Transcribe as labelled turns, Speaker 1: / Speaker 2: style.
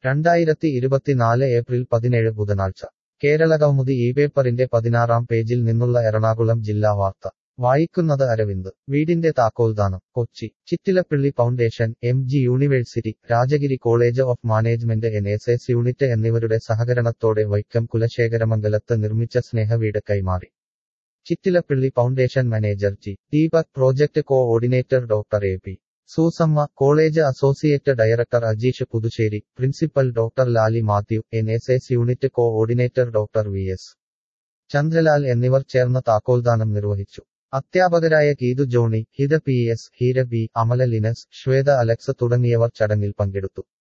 Speaker 1: രണ്ടായിരത്തി ഇരുപത്തിനാല് ഏപ്രിൽ പതിനേഴ് ബുധനാഴ്ച കേരളകൗമുദി ഈ പേപ്പറിന്റെ പതിനാറാം പേജിൽ നിന്നുള്ള എറണാകുളം ജില്ലാ വാർത്ത വായിക്കുന്നത് അരവിന്ദ് വീടിന്റെ താക്കോൽദാനം Kochi Chittilappilly foundation M G university Rajagiri college of management N S S unit എന്നിവരുടെ സഹകരണത്തോടെ വൈക്കം കുലശേഖരമംഗലത്ത് നിർമ്മിച്ച സ്നേഹവീട് കൈമാറി Chittilappilly foundation manager G Deepak project coordinator doctor A P Susamma college associate director Ajeesh Puthussery principal doctor Lali Mathew N S S unit coordinator doctor V S Chandralal എന്നിവർ ചേർന്ന് താക്കോൽദാനം നിർവഹിച്ചു അധ്യാപകരായ Geethu Johny Hitha P S Heera B Amala Linus Shweta Alex തുടങ്ങിയവർ ചടങ്ങിൽ പങ്കെടുത്തു